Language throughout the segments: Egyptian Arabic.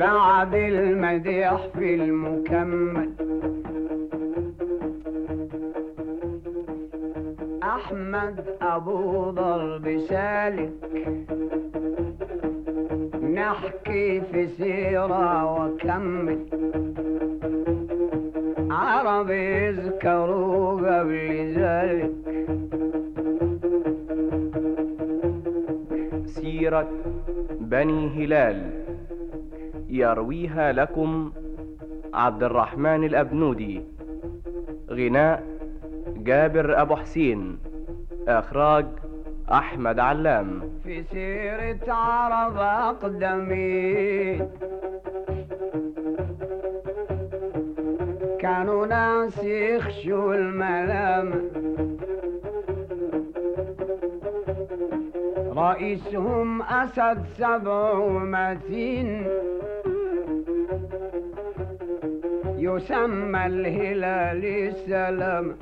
بعد المديح في المكمل أحمد أبو ضرب سالك نحكي في سيرة وكمل عرب يذكروا قبل ذلك سيرة بني هلال يرويها لكم عبد الرحمن الأبنودي غناء جابر أبو حسين إخراج أحمد علام في سيرة عرب أقدمين كانوا ناس يخشوا الملامة رئيسهم أسد سبع ومتين يسمى الهلال السلام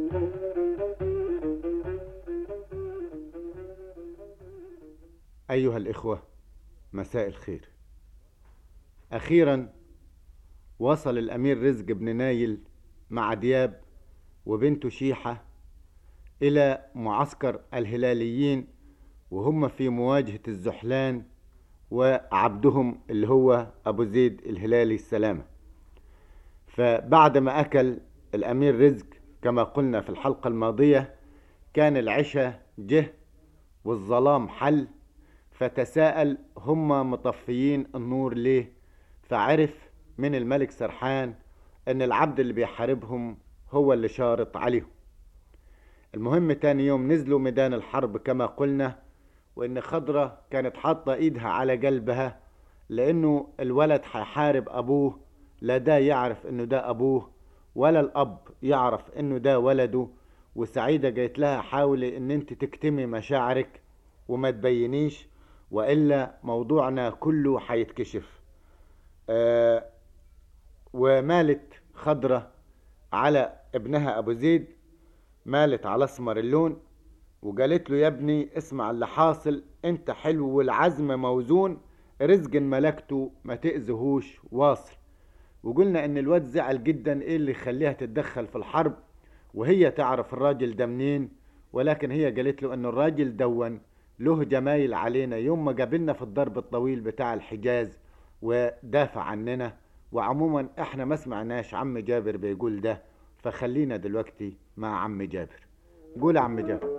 أيها الإخوة مساء الخير أخيرا وصل الأمير رزق بن نايل مع دياب وبنته شيحة إلى معسكر الهلاليين وهم في مواجهة الزحلان وعبدهم اللي هو أبو زيد الهلالي السلامة فبعد ما أكل الأمير رزق كما قلنا في الحلقة الماضية كان العشاء جه والظلام حل فتساءل هم مطفيين النور ليه فعرف من الملك سرحان ان العبد اللي بيحاربهم هو اللي شارط عليهم المهم تاني يوم نزلوا ميدان الحرب كما قلنا وان خضرة كانت حاطة ايدها على قلبها لانه الولد هيحارب ابوه لا ده يعرف انه ده ابوه ولا الاب يعرف انه ده ولده وسعيدة قالت لها حاولي ان انت تكتمي مشاعرك وما تبينيش والا موضوعنا كله هيتكشف آه ومالت خضرة على ابنها ابو زيد مالت على اسمر اللون وقالت له يا ابني اسمع اللي حاصل انت حلو والعزم موزون رزق ملكته ما تأذهوش واصل وقلنا ان الواد زعل جدا ايه اللي يخليها تتدخل في الحرب وهي تعرف الراجل ده منين ولكن هي قالت له ان الراجل دون له جمايل علينا يوم ما قابلنا في الضرب الطويل بتاع الحجاز ودافع عننا وعموما احنا ما سمعناش عم جابر بيقول ده فخلينا دلوقتي مع عم جابر قول يا عم جابر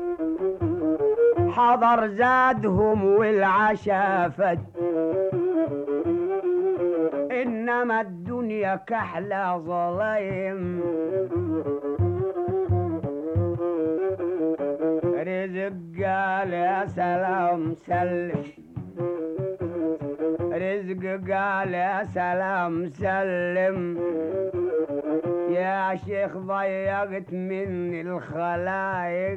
حضر زادهم والعشا فد انما الدنيا كحلة ظليم رزق قال يا سلام سلم رزق قال يا سلام سلم يا شيخ ضيقت مني الخلايق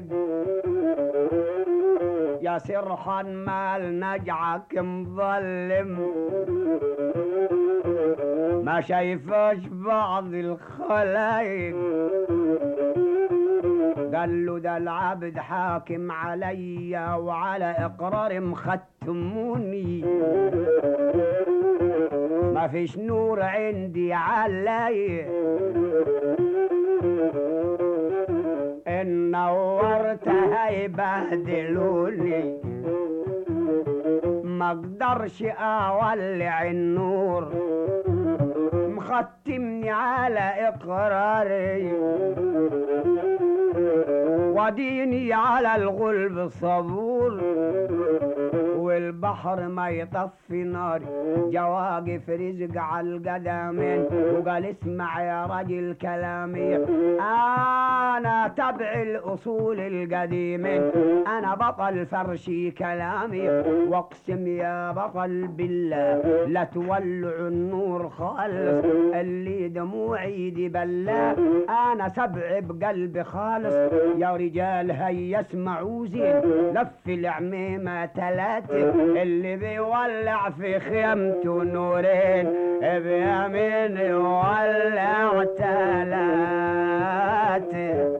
يا سرحان مال نجعك مظلم ما شايفاش بعض الخلايق قال له ده العبد حاكم عليا وعلى اقرار مختموني ما فيش نور عندي علي ان نورت هيبهدلوني ما اقدرش اولع النور مختمني على اقراري وديني على الغلب صبور والبحر ما يطفي ناري جواقف رزق على القدمين وقال اسمع يا رجل كلامي انا تبع الاصول القديمين انا بطل فرشي كلامي واقسم يا بطل بالله لا تولع النور خالص اللي دموعي دي بلا انا سبع بقلبي خالص يا رجال هيا اسمعوا زين لف العميمة تلاتة اللي بيولع في خيمته نورين بيمين يولع تلاتة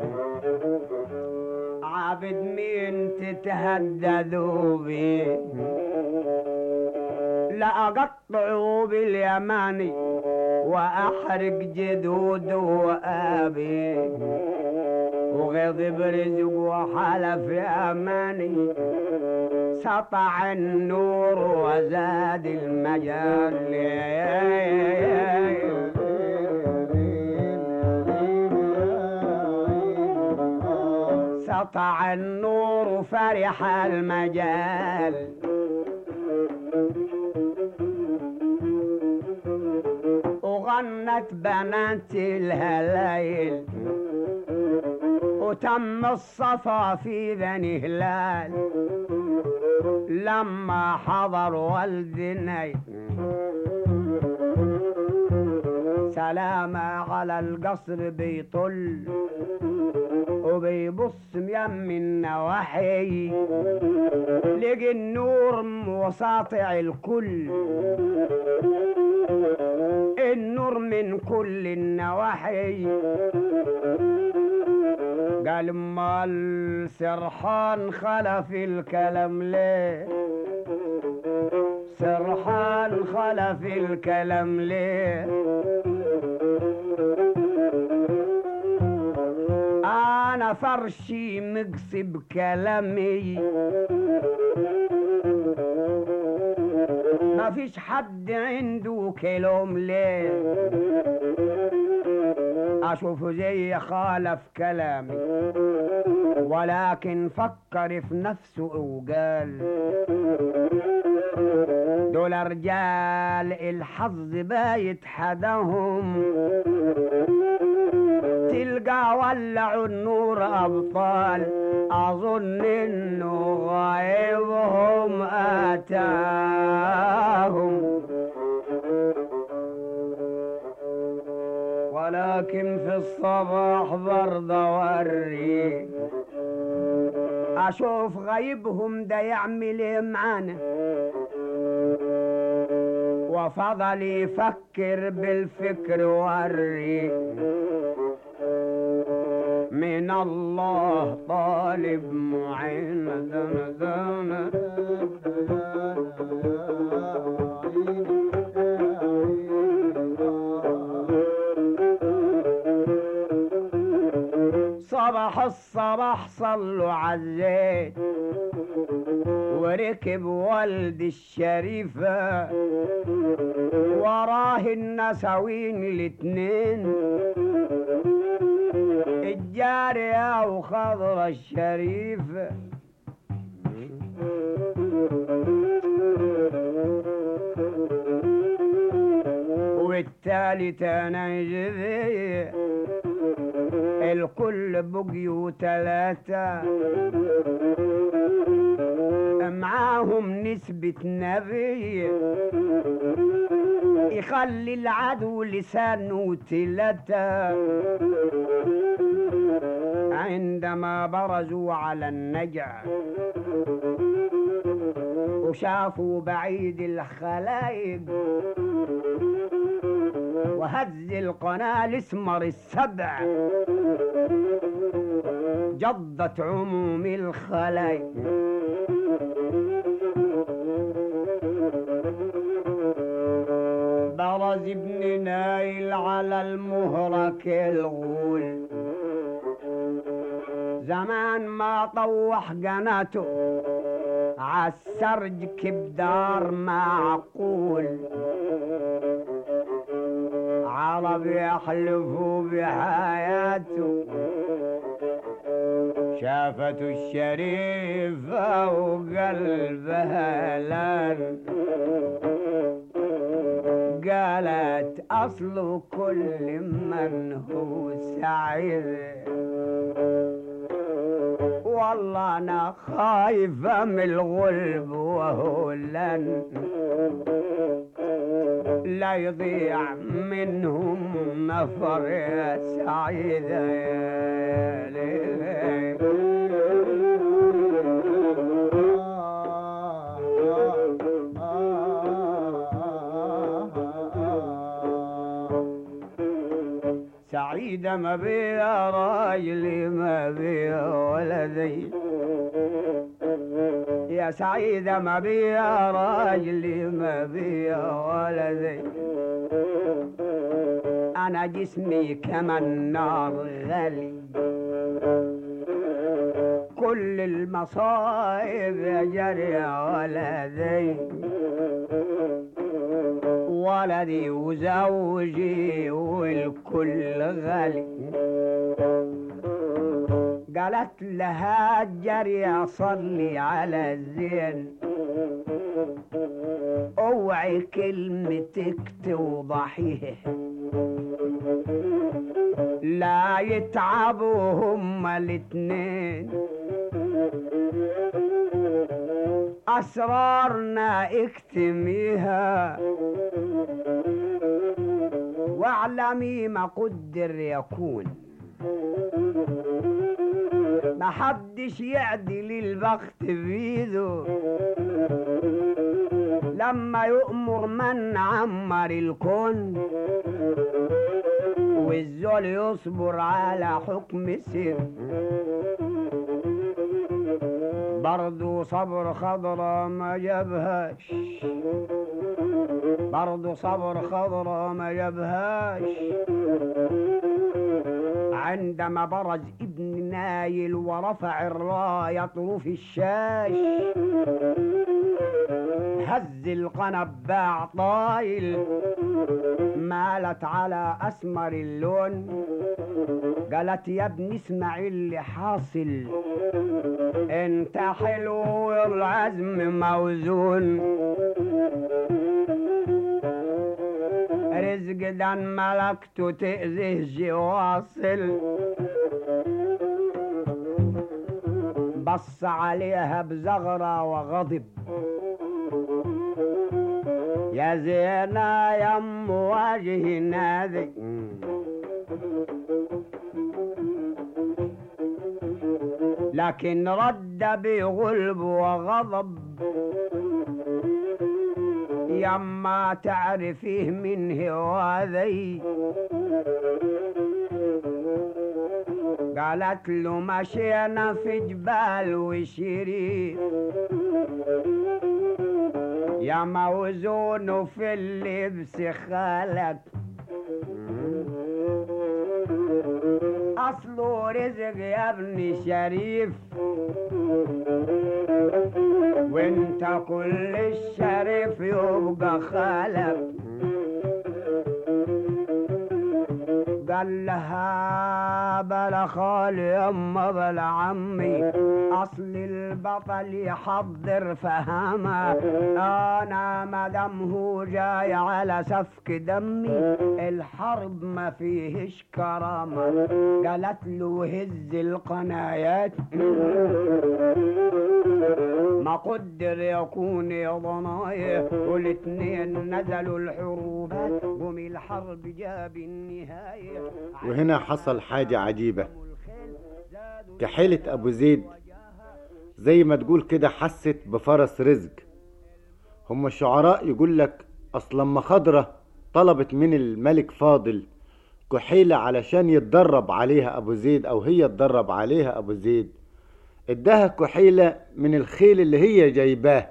عابد مين تتهددوا بيه لأقطعه باليماني وأحرق جدوده وأبي وغضب رزق وحلف أماني سطع النور وزاد المجال سطع النور فرح المجال وغنت بنات الهلايل وتم الصفا في بني هلال لما حضر والد النيل سلام على القصر بيطل وبيبص يم النواحي لقي النور وساطع الكل النور من كل النواحي قال امال سرحان خلف الكلام ليه سرحان خلف الكلام ليه انا فرشي مقصب كلامي ما فيش حد عنده كلام ليه اشوفه زي خالف كلامي ولكن فكر في نفسه وقال دول رجال الحظ بايت حدهم تلقى ولعوا النور ابطال اظن انه غايبهم اتاهم ولكن في الصباح برضه وري اشوف غيبهم ده يعمل ايه معانا وفضل يفكر بالفكر وري من الله طالب معين دنا دنا صباح الصباح صلوا عالزيت وركب والد الشريفة وراه النسوين الاتنين الجارية وخضرة الشريفة والتالت انا جذي الكل بقيوا تلاتة معاهم نسبة نبي يخلي العدو لسانه تلاتة عندما برزوا على النجع وشافوا بعيد الخلايق وهز القناة الاسمر السبع جضت عموم الخلايق برز ابن نايل على المهرك الغول زمان ما طوح قناته عالسرج كبدار معقول عرب يحلفوا بحياته شافته الشريفة وقلبها لان قالت أصل كل من هو سعيد والله أنا خايفة من الغلب وهو لن لا يضيع منهم نفر يا سعيدة يا سعيدة ما بيها راجلي ما بيها ولدي يا يا سعيدة ما بيا راجلي ما بيا ولدي أنا جسمي كما النار غلي كل المصائب يا جري يا ولدي ولدي وزوجي والكل غالي قالت لها جري صلي على الزين اوعي كلمتك توضحيه لا يتعبوا هما الاتنين أسرارنا اكتميها واعلمي ما قدر يكون ما حدش يعدل البخت بيده لما يؤمر من عمر الكون والذل يصبر على حكم سر برضو صبر خضرة ما جابهاش برضو صبر خضرة ما جابهاش عندما برز ابن نايل ورفع الراية طروف الشاش هز القنب باع طايل مالت على اسمر اللون قالت يا ابني اسمع اللي حاصل انت حلو والعزم موزون رزق ده ملكته تأذيه جواصل بص عليها بزغرة وغضب يا زينة يا ام وجه نادي لكن رد بغلب وغضب يما تعرفيه من هواذي قالت له مشينا في جبال وشريف يا موزون في اللبس خالك اصله رزق يا ابني شريف وانت كل الشريف يبقى خالك قال لها بلا خالي يما بلا عمي اصل البطل يحضر فهمه انا مدام هو جاي على سفك دمي الحرب ما فيهش كرامه قالت له هز القنايات ما قدر يكون يا ضنايا والاتنين نزلوا الحروبات قوم الحرب جاب النهايه وهنا حصل حاجة عجيبة كحيلة أبو زيد زي ما تقول كده حست بفرس رزق هم الشعراء يقول لك أصل لما خضرة طلبت من الملك فاضل كحيلة علشان يتدرب عليها أبو زيد أو هي تدرب عليها أبو زيد اداها كحيلة من الخيل اللي هي جايباه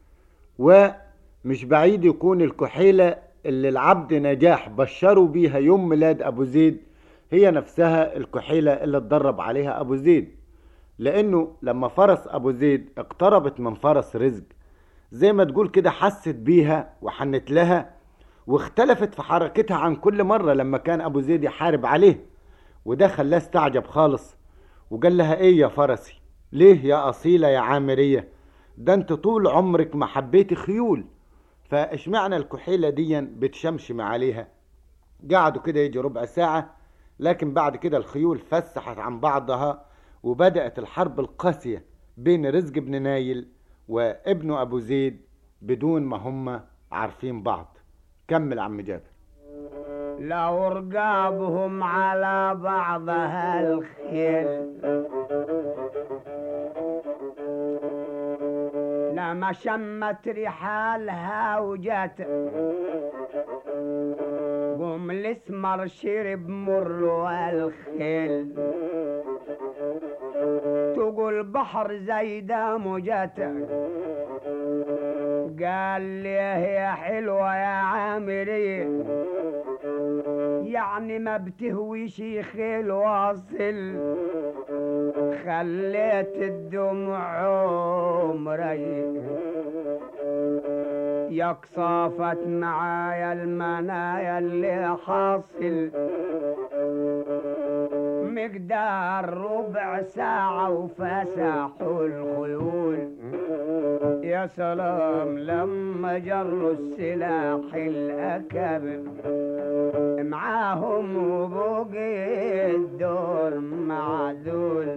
ومش بعيد يكون الكحيلة اللي العبد نجاح بشروا بيها يوم ميلاد أبو زيد هي نفسها الكحيلة اللي اتدرب عليها أبو زيد لأنه لما فرس أبو زيد اقتربت من فرس رزق زي ما تقول كده حست بيها وحنت لها واختلفت في حركتها عن كل مرة لما كان أبو زيد يحارب عليه وده خلاه استعجب خالص وقال لها ايه يا فرسي ليه يا أصيلة يا عامرية ده انت طول عمرك ما حبيتي خيول فاشمعنى الكحيلة دي بتشمشم عليها قعدوا كده يجي ربع ساعة لكن بعد كده الخيول فسحت عن بعضها وبدأت الحرب القاسية بين رزق بن نايل وابنه أبو زيد بدون ما هم عارفين بعض كمل عم جابر لو رقابهم على بعضها الخيل لما شمت رحالها وجات قوم الاسمر شرب مر والخيل فوق البحر زي ده موجته قال لي هي حلوة يا عامري يعني ما بتهويش خيل واصل خليت الدموع عمري ياك صافت معايا المنايا اللي حاصل مقدار ربع ساعة وفسحوا الخيول يا سلام لما جروا السلاح الأكابر معاهم وبقي الدور معدول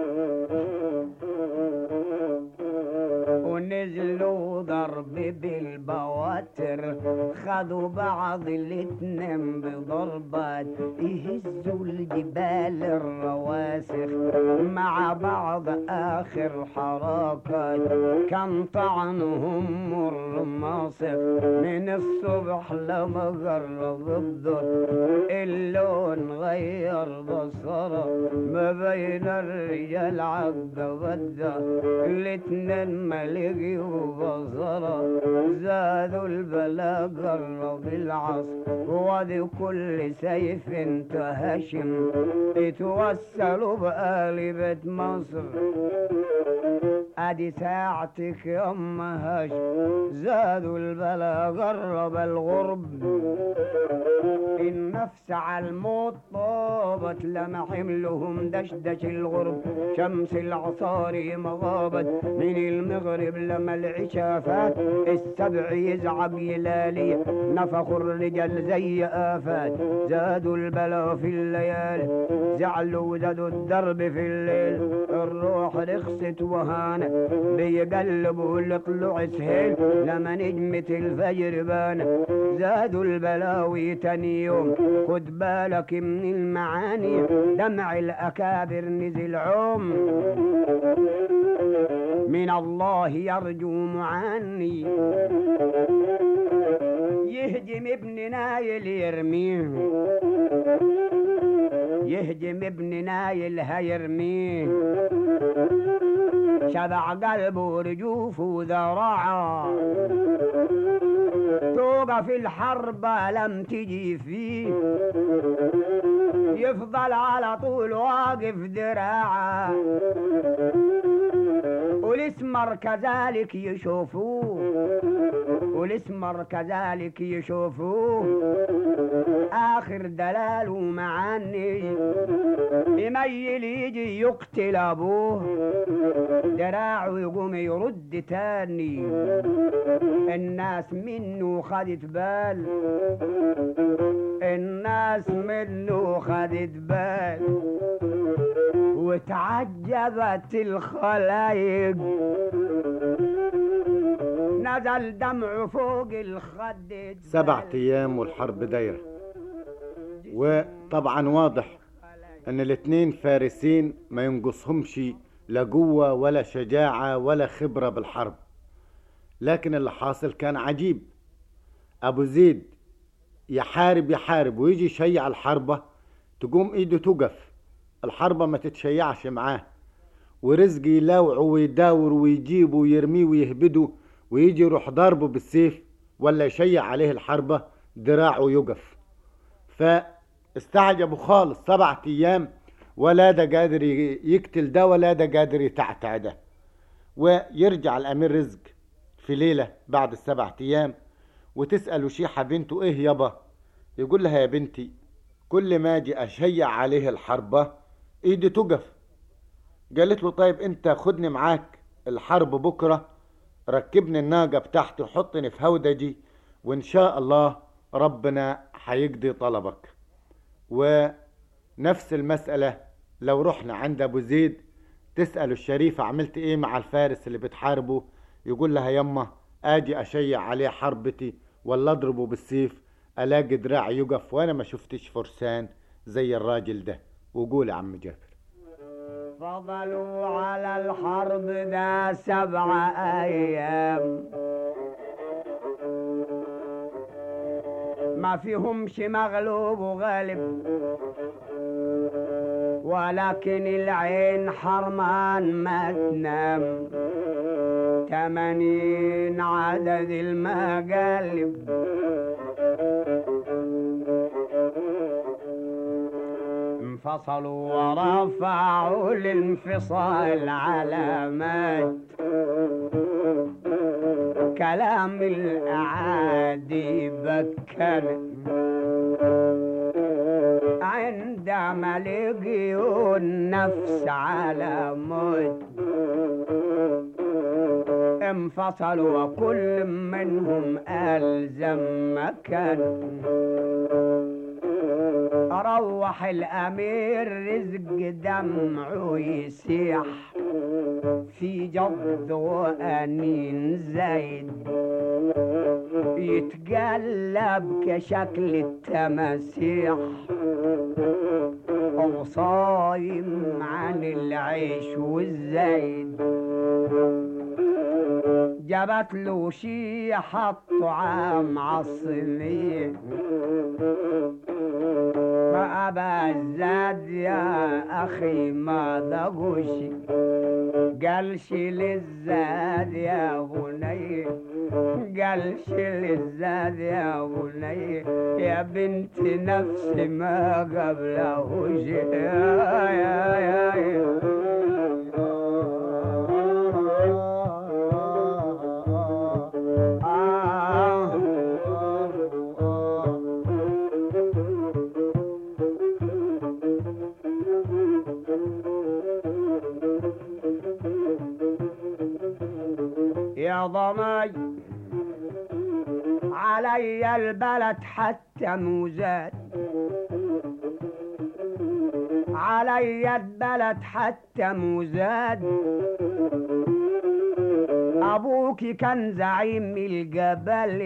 ونزلوا ضرب بالبواتر خدوا بعض الاتنين بضربات يهزوا الجبال الرواسخ مع بعض اخر حركات كان طعنهم مر ماسخ من الصبح لما قرب الظهر اللون غير بصره ما بين الرجال عقب الدهر الاتنين ملقي وبصره زادوا البلا قرب العصر وادي كل سيف انتهشم يتوسلوا بآلبة مصر ادي ساعتك يا ام هاشم زادوا البلا قرب الغرب النفس على الموت طابت لما حملهم دشدش الغرب شمس العصاري مغابت من المغرب لما العشاء فات السبع يزعق يلالي نفخوا الرجال زي آفات زادوا البلا في الليالي زعلوا وزادوا الدرب في الليل الروح رخصت وهانت بيقلبوا لطلوع سهيل لما نجمة الفجر بان زادوا البلاوي تاني يوم خد بالك من المعاني دمع الأكابر نزل عم من الله يرجو معاني يهجم ابن نايل يرميه يهجم ابن نايل هيرميه شبع قلبه رجوف وذراعه توقف الحرب لم تجي فيه يفضل على طول واقف دراعه والاسمر كذلك يشوفوه والاسمر كذلك يشوفوه اخر دلاله معني يميل يجي يقتل ابوه دراعه يقوم يرد تاني الناس منه خدت بال الناس منه خدت بال وتعجبت الخلايق نزل دمع فوق الخد سبع ايام والحرب دايره وطبعا واضح ان الاتنين فارسين ما ينقصهمش لا قوة ولا شجاعة ولا خبرة بالحرب لكن اللي حاصل كان عجيب ابو زيد يحارب يحارب ويجي يشيع الحربة تقوم ايده توقف الحربة ما تتشيعش معاه ورزق يلاوعه ويداور ويجيبه ويرميه ويهبده ويجي يروح ضربه بالسيف ولا يشيع عليه الحربة دراعه يقف فاستعجبوا خالص سبعة ايام ولا ده قادر يقتل ده ولا ده قادر يتعتع ده ويرجع الامير رزق في ليلة بعد السبعة ايام وتسأل وشيحة بنته ايه يابا يقول لها يا بنتي كل ما اجي اشيع عليه الحربة ايدي تقف قالت له طيب انت خدني معاك الحرب بكرة ركبني الناقة بتاعتي وحطني في هودجي وان شاء الله ربنا هيقضي طلبك ونفس المسألة لو رحنا عند ابو زيد تسأله الشريفة عملت ايه مع الفارس اللي بتحاربه يقول لها يما اجي اشيع عليه حربتي ولا اضربه بالسيف الاقي دراعي يقف وانا ما شفتش فرسان زي الراجل ده وقول يا عم جابر فضلوا على الحرب ده سبع ايام ما فيهمش مغلوب وغالب ولكن العين حرمان ما تنام تمانين عدد المقالب انفصلوا ورفعوا الانفصال علامات كلام الأعادي بكر عندما لقيوا النفس على موت انفصلوا وكل منهم ألزم مكان روح الأمير رزق دمعه يسيح في جد وأنين زايد يتقلب كشكل التماسيح وصايم عن العيش والزايد جابت له شيحة طعام عالصينية فأبى الزاد يا أخي ما ضغوشي قالش للزاد يا بني قالش للزاد يا بني يا بنت نفسي ما قبله شيء يا يا يا يا ضمي علي البلد حتى موزات علي البلد حتى موزاد أبوك كان زعيم الجبل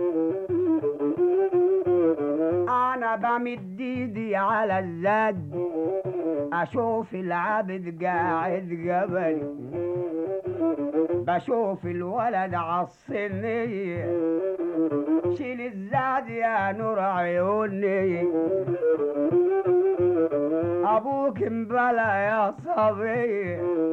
أنا بمد إيدي على الزاد أشوف العبد قاعد جبلي بشوف الولد عالصينية شيل الزاد يا نور عيوني ابوك مبلا يا صبي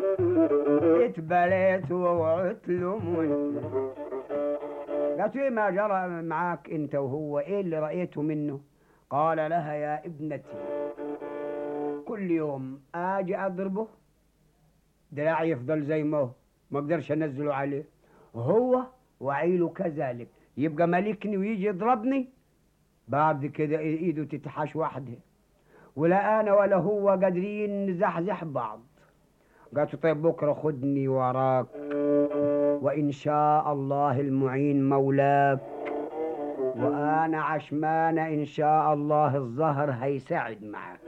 اتبليت ووعدت لامي قالت ايه ما جرى معاك انت وهو ايه اللي رايته منه قال لها يا ابنتي كل يوم اجي اضربه دراعي يفضل زي ما هو ما اقدرش انزله عليه هو وعيله كذلك يبقى مالكني ويجي يضربني بعد كده ايده تتحاش وحده ولا انا ولا هو قادرين نزحزح بعض قالت طيب بكره خدني وراك وان شاء الله المعين مولاك وانا عشمانه ان شاء الله الظهر هيساعد معك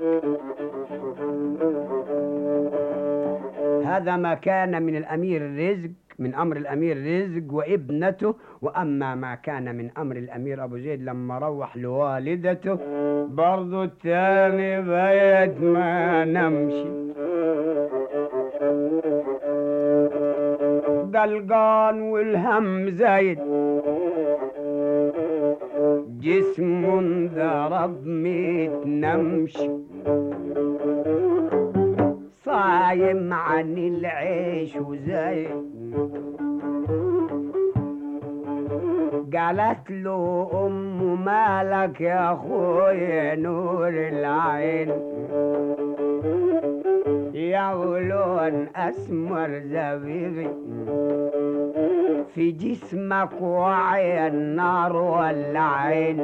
هذا ما كان من الامير رزق من امر الامير رزق وابنته واما ما كان من امر الامير ابو زيد لما روح لوالدته برضو التاني بيت ما نمشي قلقان والهم زايد جسم ضرب ميت نمشي صايم عن العيش وزايد قالت له ام مالك يا اخويا نور العين يا لون اسمر زبيبي في جسمك وعي النار والعين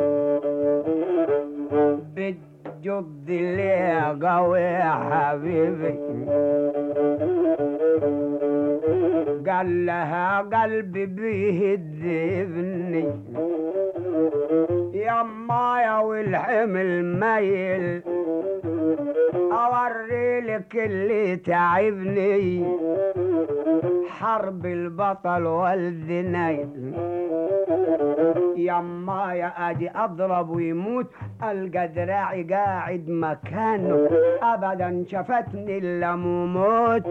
بتجد لي قوي يا حبيبي قال لها قلبي بيهد ابني يا مايا والحمل ميل اوري لك اللي تعبني حرب البطل والذنين يا مايا اجي اضرب ويموت القى دراعي قاعد مكانه ابدا شفتني الا موت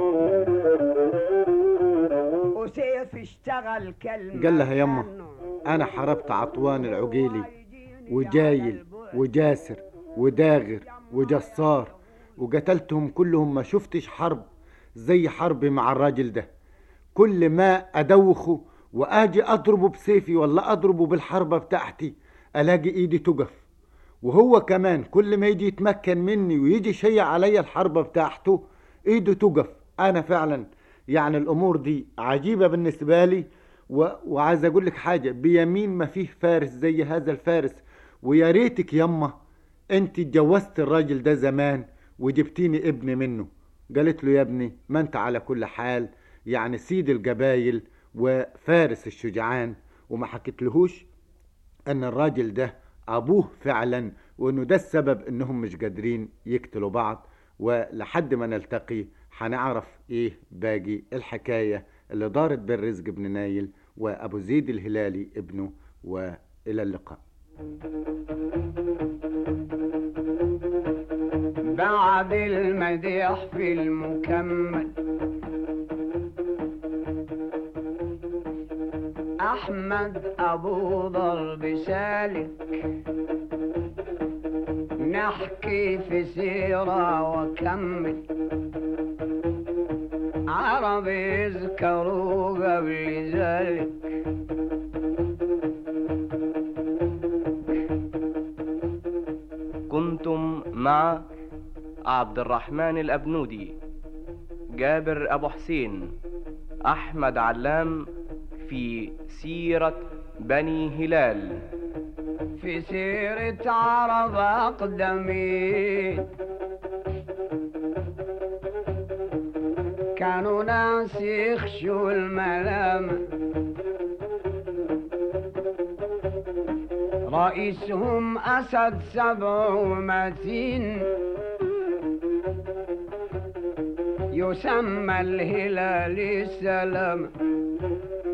وسيف اشتغل كلمة قال لها يما انا حربت عطوان العقيلي وجايل وجاسر وداغر وجسار وقتلتهم كلهم ما شفتش حرب زي حربي مع الراجل ده كل ما أدوخه وأجي أضربه بسيفي ولا أضربه بالحربة بتاعتي ألاقي إيدي تقف وهو كمان كل ما يجي يتمكن مني ويجي شيء عليا الحربة بتاعته إيده تقف أنا فعلا يعني الأمور دي عجيبة بالنسبة لي و... وعايز أقول لك حاجة بيمين ما فيه فارس زي هذا الفارس ويا ريتك يما أنت اتجوزت الراجل ده زمان وجبتيني ابن منه قالت له يا ابني ما أنت على كل حال يعني سيد الجبايل وفارس الشجعان وما حكيتلهوش ان الراجل ده ابوه فعلا وانه ده السبب انهم مش قادرين يقتلوا بعض ولحد ما نلتقي هنعرف ايه باقي الحكاية اللي دارت بين رزق بن نايل وابو زيد الهلالي ابنه والى اللقاء بعد المديح في المكمل أحمد أبو ضرب سالك نحكي في سيرة وكمل عرب يذكروا قبل ذلك كنتم مع عبد الرحمن الأبنودي جابر أبو حسين أحمد علام في سيرة بني هلال في سيرة عرب أقدمين كانوا ناس يخشوا الملامة رئيسهم أسد سبع ومتين يسمى الهلال السلام